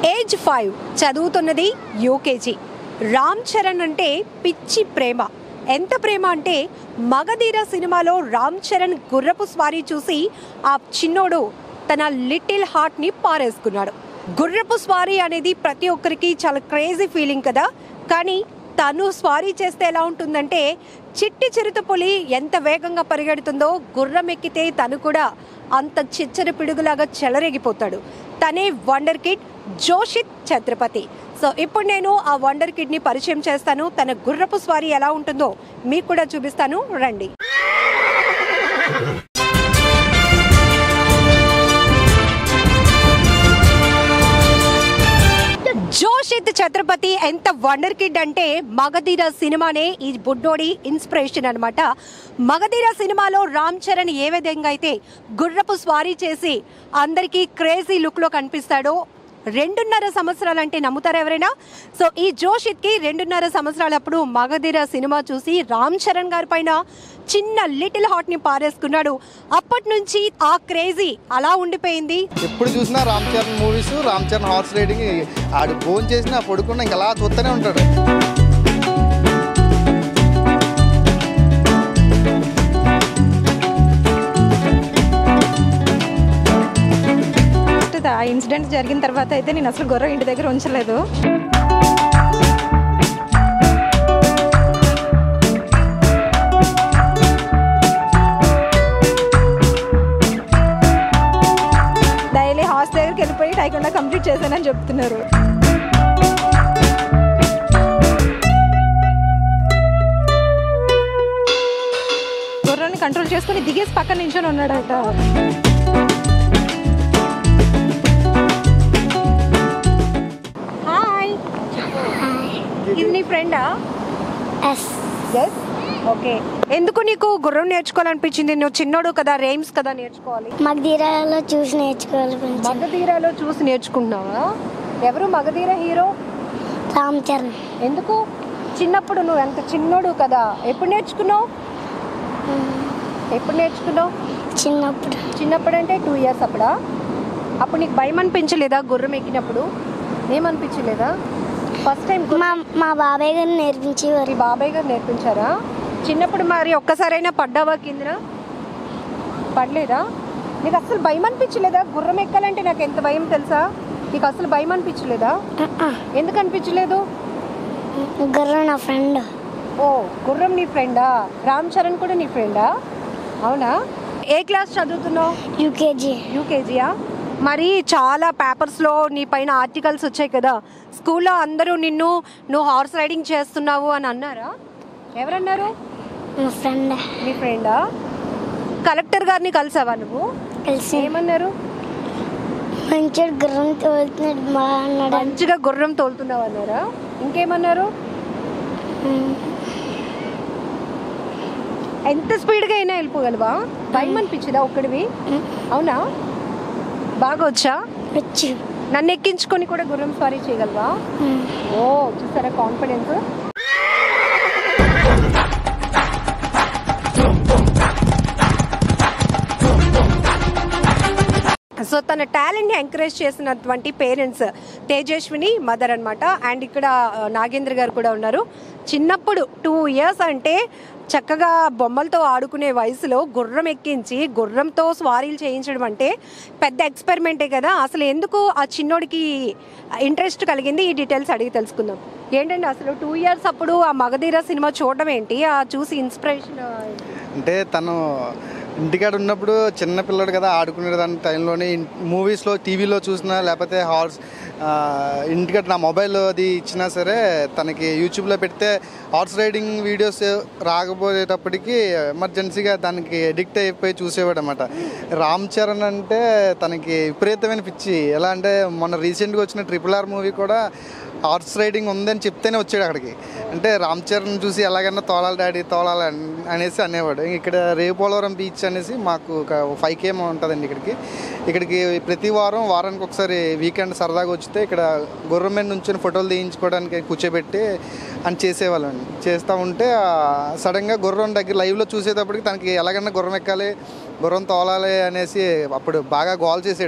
Age five చదువుతున్నది UKG Ram Charan అంటే పిచ్చి ప్రేమ ఎంత ప్రేమ అంటే మగధీర సినిమాలో రామ్ చరణ్ గుర్రపు స్వారీ చూసి ఆ చిన్నోడు తన లిటిల్ హార్ట్ని పారేసుకున్నాడు గుర్రపు స్వారీ అనేది ప్రతి ఒక్కరికి చాలా క్రేజీ ఫీలింగ్ కదా కానీ తను స్వారీ చేస్తే ఎలా ఉంటుందంటే చిట్టి చిరుత పులి ఎంత వేగంగా పరిగెడుతుందో గుర్రం ఎక్కితే తను కూడా అంత చిచ్చర పిడుగులాగా చెలరేగిపోతాడు తనే wonder kid Joshith Chhatrapati so ఇప్పుడు నేను ఆ వండర్ కిడ్ ని పరిచయం చేస్తాను తన గుర్రపు స్వారీ ఎలా ఉంటుందో మీకు కూడా చూపిస్తాను రండి జోషిత్ ఛత్రపతి ఎంత వండర్ కిడ్ అంటే మగధీర సినిమానే ఈ బుడ్డోడి ఇన్స్పిరేషన్ అన్నమాట మగధీర సినిమాలో రామ్ చరణ్ ఏ విధంగా అయితే గుర్రపు స్వారీ చేసి అందరికీ క్రేజీ లుక్లో కనిపిస్తాడో రెండున్నర సంవత్సరాలు అంటే నమ్ముతారా ఎవరైనా సో ఈ జోషిత్కి రెండున్నర సంవత్సరాలప్పుడు మగధీర సినిమా చూసి రామ్ చరణ్ గారి పైన చిన్న లిటిల్ హార్ట్ని పారేసుకున్నాడు అప్పటి నుంచి ఆ క్రేజీ అలా ఉండిపోయింది ఎప్పుడు చూసినా Ram Charan movies Ram Charan horse riding ఆడు ఫోన్ చేసినా పడుకున్నా ఇంకా అలా చూస్తూనే ఉంటాడు ఫస్ట్ ఆ ఇన్సిడెంట్ జరిగిన తర్వాత అయితే నేను అసలు గొర్రె ఇంటి దగ్గర ఉంచలేదు డైలీ హాస్ దగ్గరికి వెళ్ళిపోయి టైకుండా కంప్లీట్ చేశానని చెప్తున్నారు గొర్రెని కంట్రోల్ చేసుకుని దిగేసి పక్కన నించొని ఉన్నాడట హాయ్ ఇది నీ ఫ్రెండా ఎస్ ఎస్ ఓకే ఎందుకు నీకు గుర్రం నేర్చుకోవాలనిపించింది నువ్వు చిన్నోడు కదా రేమ్స్ కదా నేర్చుకోవాలి మగధీరాలో చూసి నేర్చుకోవాలి కొంచెం మగధీరాలో చూసి నేర్చుకుంటున్నావా ఎవరు మగధీర హీరో రామ్ చరణ్ ఎందుకు చిన్నప్పుడు నువ్వు ఎంత చిన్నోడు కదా ఎప్పుడు నేర్చుకున్నావు ఎప్పుడు నేర్చుకున్నావు చిన్నప్పుడు చిన్నప్పుడు అంటే టూ ఇయర్స్ అప్పుడా అప్పుడు నీకు భయం అనిపించలేదా గుర్రం ఎక్కినప్పుడు ఏమనిపించలేదా ఫస్ట్ టైం మా మా బాబాయ్ గారు నేర్పించేవారు మీ బాబాయ్ గారు నేర్పించారా చిన్నప్పుడు మరి ఒక్కసారైనా పడ్డావా కింద పడలేదా నీకు అసలు భయం అనిపించలేదా గుర్రం ఎక్కాలంటే నాకు ఎంత భయం తెలుసా నీకు అసలు భయం అనిపించలేదా ఎందుకు అనిపించలేదు గుర్రం నా ఫ్రెండ్ ఓ గుర్రం నీ ఫ్రెండా రామ్ చరణ్ కూడా నీ ఫ్రెండా అవునా ఏ క్లాస్ చదువుతున్నావు యూకేజీ యూకేజీయా మరి చాలా పేపర్స్లో నీ పైన ఆర్టికల్స్ వచ్చాయి కదా స్కూల్లో అందరూ నిన్ను నువ్వు హార్స్ రైడింగ్ చేస్తున్నావు అని అన్నారా ఎవరన్నారు మా ఫ్రెండ్ మీ ఫ్రెండా కలెక్టర్ గారిని కలిసావా నువ్వు కలిసి ఏమన్నారు మంచిగా గుర్రం తోలుతున్నాడు బాగా అన్నాడు మంచిగా గుర్రం తోలుతున్నావు అన్నారా ఇంకేమన్నారు ఎంత స్పీడ్గా అయినా వెళ్ళిపోగలవా భయం అనిపించిందా ఒక్కడివి అవునా బాగా వచ్చా వచ్చు నన్ను ఎక్కించుకొని కూడా గుర్రం స్వారీ చేయగలవా ఓ చూసారా కాన్ఫిడెన్స్ సో తన టాలెంట్ని ఎంకరేజ్ చేసినటువంటి పేరెంట్స్ తేజస్విని మదర్ అన్నమాట అండ్ ఇక్కడ ఆ, నాగేంద్ర గారు కూడా ఉన్నారు చిన్నప్పుడు టూ ఇయర్స్ అంటే చక్కగా బొమ్మలతో ఆడుకునే వయసులో గుర్రం ఎక్కించి గుర్రంతో స్వారీలు చేయించడం అంటే పెద్ద ఎక్స్పెరిమెంటే కదా అసలు ఎందుకు ఆ చిన్నోడికి ఇంట్రెస్ట్ కలిగింది ఈ డీటెయిల్స్ అడిగి తెలుసుకుందాం ఏంటంటే అసలు టూ ఇయర్స్ అప్పుడు ఆ మగధీర సినిమా చూడడం ఏంటి ఆ చూసి ఇన్స్పిరేషన్ అంటే తను ఇంటికాడ ఉన్నప్పుడు చిన్న పిల్లడు కదా ఆడుకునే దాని టైంలోనే మూవీస్లో టీవీలో చూసినా లేకపోతే హార్స్ ఇంటికాడ నా మొబైల్ అది ఇచ్చినా సరే తనకి యూట్యూబ్లో పెడితే హార్స్ రైడింగ్ వీడియోస్ రాకపోయేటప్పటికి ఎమర్జెన్సీగా దానికి ఎడిక్ట్ అయిపోయి చూసేవాడు అనమాట రామ్ చరణ్ అంటే తనకి విపరీతమైన పిచ్చి ఎలా అంటే మొన్న రీసెంట్గా వచ్చిన ట్రిపుల్ ఆర్ మూవీ కూడా హార్స్ రైడింగ్ ఉందని చెప్తేనే వచ్చాడు అక్కడికి అంటే రామ్ చరణ్ చూసి ఎలాగైనా తోలాలి డాడీ తోలాలి అన్- అనేసి అనేవాడు ఇక్కడ రేపోలవరం బీచ్ అనేసి మాకు ఒక ఫైవ్ కేఎం ఉంటుందండి ఇక్కడికి ఇక్కడికి ప్రతి వారం వారానికి ఒకసారి వీకెండ్ సరదాగా వచ్చితే ఇక్కడ గుర్రం మీద నుంచి ఫోటోలు తీయించుకోవడానికి కూర్చోబెట్టి అని చేసేవాళ్ళం చేస్తూ ఉంటే సడన్గా గుర్రం దగ్గర లైవ్లో చూసేటప్పటికి తనకి ఎలాగైనా గుర్రం ఎక్కాలి గుర్రం తోలాలి అనేసి అప్పుడు బాగా గోల్ చేసాడు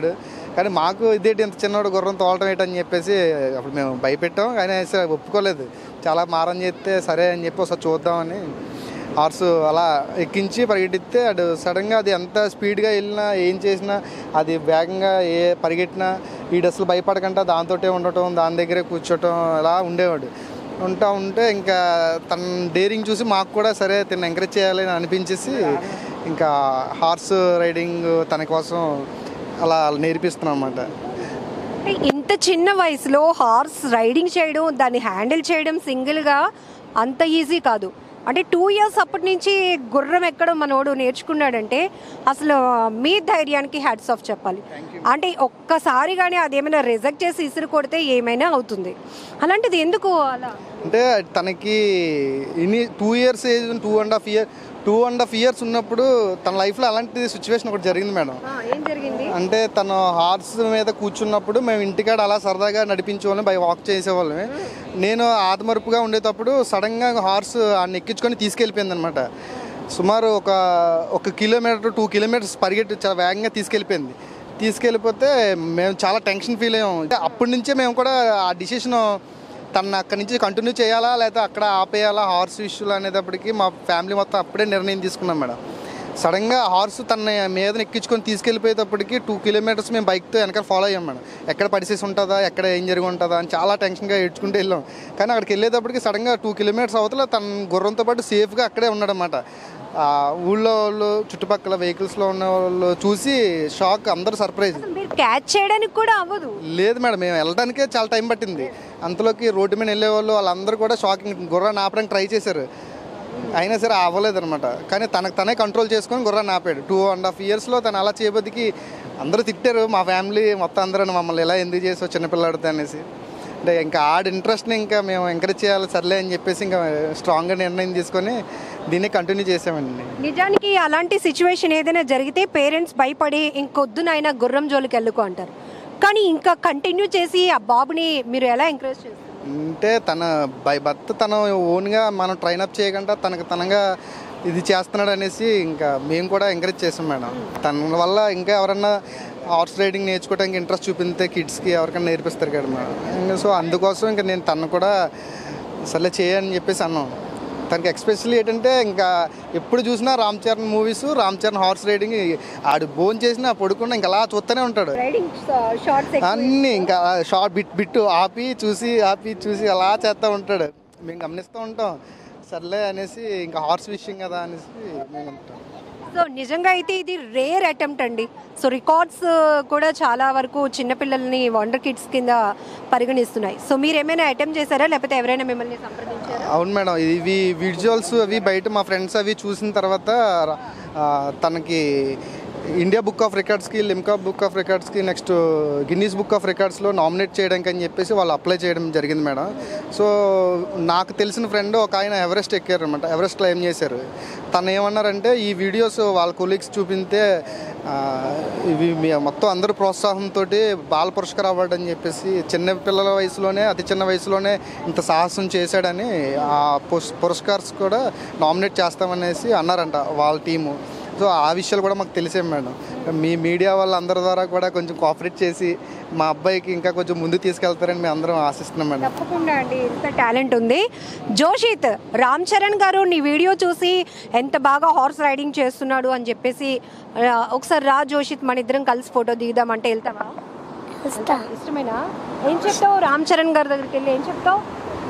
కానీ మాకు ఇదేంటి ఇంత చిన్నోడు గుర్రం తోలటం ఏంటని చెప్పేసి అప్పుడు మేము భయపెట్టాం కానీ అసలు ఒప్పుకోలేదు చాలా మారం చేస్తే సరే అని చెప్పి ఒకసారి చూద్దామని హార్స్ అలా ఎక్కించి పరిగెట్టిస్తే అటు సడన్గా అది ఎంత స్పీడ్గా వెళ్ళినా ఏం చేసినా అది వేగంగా ఏ పరిగెట్టినా వీడు అసలు భయపడకుండా దాంతోటే ఉండటం దాని దగ్గరే కూర్చోటం అలా ఉండేవాడు ఉంటా ఉంటే ఇంకా తన డేరింగ్ చూసి మాకు కూడా సరే తను ఎంకరేజ్ చేయాలి అని అనిపించేసి ఇంకా హార్స్ రైడింగ్ తన కోసం అలా నేర్పిస్తున్నాం అన్నమాట అంటే ఇంత చిన్న వయసులో హార్స్ రైడింగ్ చేయడం దాన్ని హ్యాండిల్ చేయడం సింగిల్గా అంత ఈజీ కాదు అంటే టూ ఇయర్స్ అప్పటి నుంచి గుర్రం ఎక్కడం మనోడు నేర్చుకున్నాడంటే అసలు మీ ధైర్యానికి హ్యాట్స్ ఆఫ్ చెప్పాలి అంటే ఒక్కసారి కానీ అదేమైనా రిజెక్ట్ చేసి ఇసురు కొడితే ఏమైనా అవుతుంది అలాంటిది ఎందుకు అలా అంటే తనకి ఇన్ని two years age two and half year two and half years ఉన్నప్పుడు తన లైఫ్లో అలాంటి సిచ్యువేషన్ ఒకటి జరిగింది మేడం ఆ, ఏం జరిగింది అంటే తను హార్స్ మీద కూర్చున్నప్పుడు మేము ఇంటికాడ అలా సరదాగా నడిపించేవాళ్ళం బై వాక్ చేసేవాళ్ళమే నేను ఆత్మరుపుగా ఉండేటప్పుడు సడన్గా హార్స్ ఆడిని ఎక్కించుకొని తీసుకెళ్ళిపోయింది అనమాట సుమారు ఒక ఒక కిలోమీటర్ టూ కిలోమీటర్స్ పరిగెట్టి చాలా వేగంగా తీసుకెళ్ళిపోయింది తీసుకెళ్ళిపోతే మేము చాలా టెన్షన్ ఫీల్ అయ్యాం అంటే అప్పటి నుంచే మేము కూడా ఆ డిసిషన్ తను అక్కడి నుంచి కంటిన్యూ చేయాలా లేకపోతే అక్కడ ఆపేయాలా హార్స్ ఇష్యూలు అనేటప్పటికి మా ఫ్యామిలీ మొత్తం అప్పుడే నిర్ణయం తీసుకున్నాం మేడం సడన్గా హార్స్ తన మీద ఎక్కించుకొని తీసుకెళ్ళిపోయేటప్పటికి టూ కిలోమీటర్స్ మేము బైక్తో వెనకాల ఫాలో అయ్యాం మేడం ఎక్కడ పడిసేసి ఉంటుందా ఎక్కడ ఏం జరిగి ఉంటుందా అని చాలా టెన్షన్గా ఏడ్చుకుంటూ వెళ్ళాం కానీ అక్కడికి వెళ్ళేటప్పటికి సడన్గా టూ కిలోమీటర్స్ అవతల తన గుర్రంతో పాటు సేఫ్గా అక్కడే ఉన్నాడనమాట ఆ ఊళ్ళో వాళ్ళు చుట్టుపక్కల వెహికల్స్లో ఉన్న వాళ్ళు చూసి షాక్ అందరూ సర్ప్రైజ్ మీరు క్యాచ్ చేయడానికి కూడా అవ్వదు లేదు మేడం మేము వెళ్ళడానికే చాలా టైం పట్టింది అంతలోకి రోడ్డు మీద వెళ్ళే వాళ్ళు వాళ్ళందరూ కూడా షాకింగ్ గుర్రాన్ని ఆపడానికి ట్రై చేశారు అయినా సరే అవ్వలేదు అనమాట కానీ తనకు తనే కంట్రోల్ చేసుకొని గుర్రాన్ని ఆపాడు టూ అండ్ హాఫ్ ఇయర్స్లో తను అలా చేయబోదికి అందరూ తిట్టారు మా ఫ్యామిలీ మొత్తం అందరూ మమ్మల్ని ఎలా ఎందుకు చేసావు చిన్నపిల్లాడితే అనేసి అంటే ఇంకా ఆడ ఇంట్రెస్ట్ని ఇంకా మేము ఎంకరేజ్ చేయాలి సర్లే అని చెప్పేసి ఇంకా స్ట్రాంగ్గా నిర్ణయం తీసుకొని దీన్ని కంటిన్యూ చేసామండి నిజానికి అలాంటి సిచ్యువేషన్ ఏదైనా జరిగితే పేరెంట్స్ భయపడి ఇంకొద్దునైనా గుర్రం జోలికి వెళ్ళుకో అంటారు కానీ ఇంకా కంటిన్యూ చేసి ఆ బాబుని మీరు ఎలా ఎంకరేజ్ చేస్తారు అంటే తన బై భర్త తను ఓన్గా మనం ట్రైన్ అప్ చేయకుండా తనకు తనగా ఇది చేస్తున్నాడు అనేసి ఇంకా మేము కూడా ఎంకరేజ్ చేసాం మేడం తన వల్ల ఇంకా ఎవరన్నా హార్స్ రైడింగ్ నేర్చుకోవడానికి ఇంట్రెస్ట్ చూపిస్తే కిడ్స్కి ఎవరికైనా నేర్పిస్తారు కదా మేడం ఇంకా సో అందుకోసం ఇంకా నేను తను కూడా సర్లే చేయని చెప్పేసి అన్నాం తనకి ఎక్స్పెషల్లీ ఏంటంటే ఇంకా ఎప్పుడు చూసినా Ram Charan movies Ram Charan horse riding ఆడు బోన్ చేసినా పడుకున్నా ఇంకా అలా చూస్తూనే ఉంటాడు రైడింగ్ షార్ట్స్ అన్నీ ఇంకా షార్ట్ బిట్ బిట్టు ఆపి చూసి ఆపి చూసి అలా చేస్తూ ఉంటాడు మేము గమనిస్తూ ఉంటాం సర్లే అనేసి ఇంకా హార్స్ విషయం కదా అనేసి మేము ఉంటాం సో నిజంగా అయితే ఇది రేర్ అటెంప్ట్ అండి సో రికార్డ్స్ కూడా చాలా వరకు చిన్నపిల్లల్ని వండర్ కిడ్స్ కింద పరిగణిస్తున్నాయి సో మీరు ఏమైనా అటెంప్ట్ చేశారా లేకపోతే ఎవరైనా మిమ్మల్ని సంప్రదించారా అవును మేడం ఇవి విజువల్స్ అవి బయట మా ఫ్రెండ్స్ అవి చూసిన తర్వాత ఆ, తనకి ఇండియా బుక్ ఆఫ్ రికార్డ్స్కి లిమ్కా బుక్ ఆఫ్ రికార్డ్స్కి నెక్స్ట్ గిన్నీస్ బుక్ ఆఫ్ రికార్డ్స్లో నామినేట్ చేయడానికి అని చెప్పేసి వాళ్ళు అప్లై చేయడం జరిగింది మేడం సో నాకు తెలిసిన ఫ్రెండ్ ఒక ఆయన ఎవరెస్ట్ ఎక్కారు అనమాట ఎవరెస్ట్ క్లైమ్ చేశారు తను ఏమన్నారంటే ఈ వీడియోస్ వాళ్ళ కొలీగ్స్ చూపితే ఆ, ఇవి మీ మొత్తం అందరూ ప్రోత్సాహంతో బాల పురస్కార్ అవార్డు అని చెప్పేసి చిన్న పిల్లల వయసులోనే అతి చిన్న వయసులోనే ఇంత సాహసం చేశాడని ఆ పురస్- పురస్కార్స్ కూడా నామినేట్ చేస్తామనేసి అన్నారంట వాళ్ళ టీము సో ఆ విషయాలు కూడా మాకు తెలిసే మేడం మీ మీడియా వాళ్ళందరి ద్వారా కూడా కొంచెం కోఆపరేట్ చేసి మా అబ్బాయికి ఇంకా కొంచెం ముందు తీసుకెళ్తారని మేము అందరం ఆశిస్తున్నాం మేడం తప్పకుండా అండి ఇంత టాలెంట్ ఉంది జోషిత్ రామ్ చరణ్ గారు నీ వీడియో చూసి ఎంత బాగా హార్స్ రైడింగ్ చేస్తున్నాడు అని చెప్పేసి ఆ, ఒకసారి రా జోషిత్ మన ఇద్దరం కలిసి ఫోటో దిగుదామంటే వెళ్తావా వస్తా ఇష్టమేనా ఏం చెప్తావు రామ్ చరణ్ గారి దగ్గరికి వెళ్ళి ఏం చెప్తావు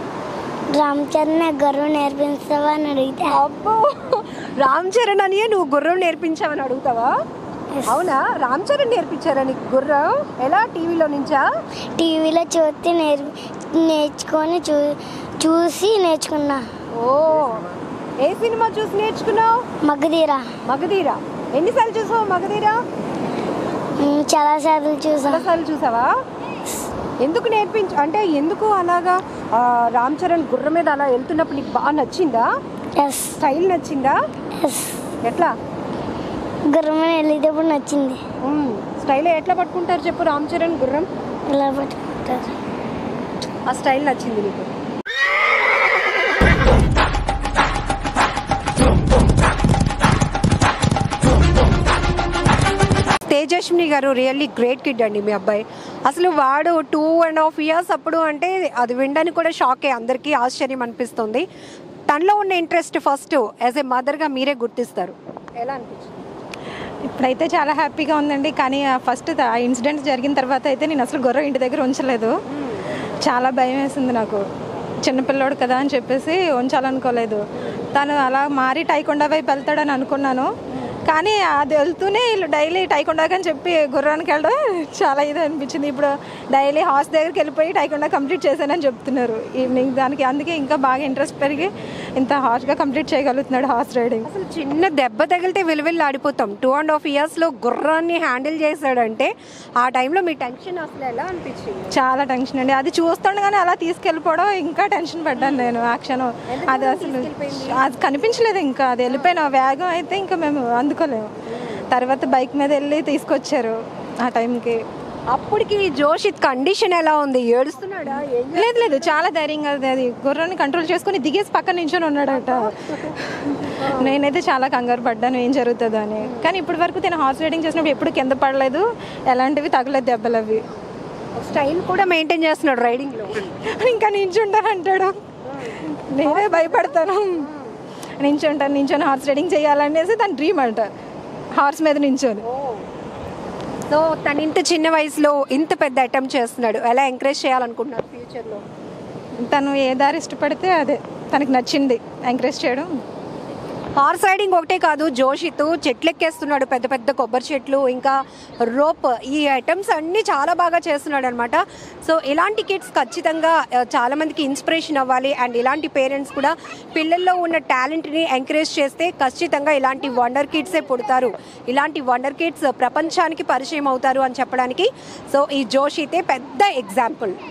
రామ్ చరణ్ గర్వం నేర్పిస్తావా అని అడిగితే అబ్బో రామ్ చరణ్ అని నువ్వు గుర్రం నేర్పించావని అడుగుతావా అవునా రామ్ చరణ్ నేర్పించారా నీకు గుర్రం ఎలా టీవీలో నుంచా టీవీలో చూస్తే నేర్ నేర్చుకొని చూ చూసి నేర్చుకున్నా ఓ ఏ సినిమా చూసి నేర్చుకున్నావు మగధీర మగధీర ఎన్నిసార్లు చూసావు మగధీర ఉమ్, చాలా సార్లు చూసా చాలాసార్లు చూసావా ఎందుకు నేర్పించు అంటే ఎందుకు అలాగా ఆ, రామ్ చరణ్ గుర్రం మీద అలా వెళ్తున్నప్పుడు నీకు బాగా నచ్చిందా ఎస్ స్టైల్ నచ్చిందా ఎస్ ఎట్లా గుర్రం వెళ్ళేటప్పుడు నచ్చింది మ్మ్. స్టైల్ ఎట్లా పట్టుకుంటారు చెప్పు రామ్ చరణ్ గుర్రం ఇలా పట్టుకుంటారు ఆ స్టైల్ నచ్చింది నీకు తేజ విజయలక్ష్మి గారు రియల్లీ గ్రేట్ కిడ్ అండి మీ అబ్బాయి అసలు వాడు టూ అండ్ హాఫ్ ఇయర్స్ అప్పుడు అంటే అది వినడానికి కూడా షాకే అందరికీ ఆశ్చర్యం అనిపిస్తుంది తనలో ఉన్న ఇంట్రెస్ట్ ఫస్ట్ యాజ్ ఏ మదర్గా మీరే గుర్తిస్తారు ఎలా అనిపించింది ఇప్పుడైతే చాలా హ్యాపీగా ఉందండి కానీ ఫస్ట్ ఆ ఇన్సిడెంట్ జరిగిన తర్వాత అయితే నేను అసలు గొర్రె ఇంటి దగ్గర ఉంచలేదు చాలా భయం వేసింది నాకు చిన్నపిల్లోడు కదా అని చెప్పేసి ఉంచాలనుకోలేదు తను అలా మారి టైకొండ వైపు వెళ్తాడని అనుకున్నాను కానీ అది వెళ్తూనే వీళ్ళు డైలీ టైకొండాకి అని చెప్పి గుర్రానికి వెళ్ళడం చాలా ఇది అనిపించింది ఇప్పుడు డైలీ హార్స్ దగ్గరికి వెళ్ళిపోయి టైకొండా కంప్లీట్ చేశానని చెప్తున్నారు ఈవినింగ్ దానికి అందుకే ఇంకా బాగా ఇంట్రెస్ట్ పెరిగి ఇంత హార్ష్గా కంప్లీట్ చేయగలుగుతున్నాడు హార్స్ రైడింగ్ అసలు చిన్న దెబ్బ తగిలితే విలువెల్లి ఆడిపోతాం టూ అండ్ హాఫ్ ఇయర్స్లో గుర్రాన్ని హ్యాండిల్ చేశాడంటే ఆ టైంలో మీ టెన్షన్ అసలు ఎలా అనిపించింది చాలా టెన్షన్ అండి అది చూస్తుండగానే అలా తీసుకెళ్ళిపోవడం ఇంకా టెన్షన్ పడ్డాను నేను ఆ క్షణం అది అసలు అది కనిపించలేదు ఇంకా అది వెళ్ళిపోయిన వేగం అయితే ఇంకా మేము అందుకోలేము తర్వాత బైక్ మీద వెళ్ళి తీసుకొచ్చారు ఆ టైంకి అప్పటికి జోషిత్ కండిషన్ ఎలా ఉంది ఏడుస్తున్నాడా ఏం లేదు లేదు చాలా ధైర్యంగా అది- అది గుర్రాన్ని కంట్రోల్ చేసుకుని దిగేసి పక్కన నించొని ఉన్నాడట నేనైతే చాలా కంగారు పడ్డాను ఏం జరుగుతుందో అని కానీ ఇప్పటి వరకు నేను హార్స్ రైడింగ్ చేసినప్పుడు ఎప్పుడు కింద పడలేదు ఎలాంటివి తగలేదు దెబ్బలు అవి స్టైల్ కూడా మెయింటైన్ చేస్తున్నాడు రైడింగ్ లో ఇంకా నించుంటానంటాడు నేనే భయపడతాను నించుంటాను నించొని హార్స్ రైడింగ్ చేయాలనేసి దాని డ్రీమ్ అంట హార్స్ మీద నించొని సో తను ఇంత చిన్న వయసులో ఇంత పెద్ద అటెంప్ట్ చేస్తున్నాడు ఎలా ఎంకరేజ్ చేయాలనుకుంటున్నారు ఫ్యూచర్ లో తను ఏ దారి ఇష్టపడితే అదే తనకి నచ్చింది ఎంకరేజ్ చేయడం హార్స్ రైడింగ్ ఒకటే కాదు జోషిత్ చెట్లు ఎక్కేస్తున్నాడు పెద్ద పెద్ద కొబ్బరి చెట్లు ఇంకా రోప్ ఈ ఐటమ్స్ అన్నీ చాలా బాగా చేస్తున్నాడు అనమాట సో ఇలాంటి కిడ్స్ ఖచ్చితంగా ఆ, చాలా మందికి ఇన్స్పిరేషన్ అవ్వాలి అండ్ ఇలాంటి పేరెంట్స్ కూడా పిల్లల్లో ఉన్న టాలెంట్ని ఎంకరేజ్ చేస్తే ఖచ్చితంగా ఇలాంటి వండర్ కిడ్సే పుడతారు ఇలాంటి వండర్ కిడ్స్ ప్రపంచానికి పరిచయం అవుతారు అని చెప్పడానికి సో ఈ జోషితే పెద్ద ఎగ్జాంపుల్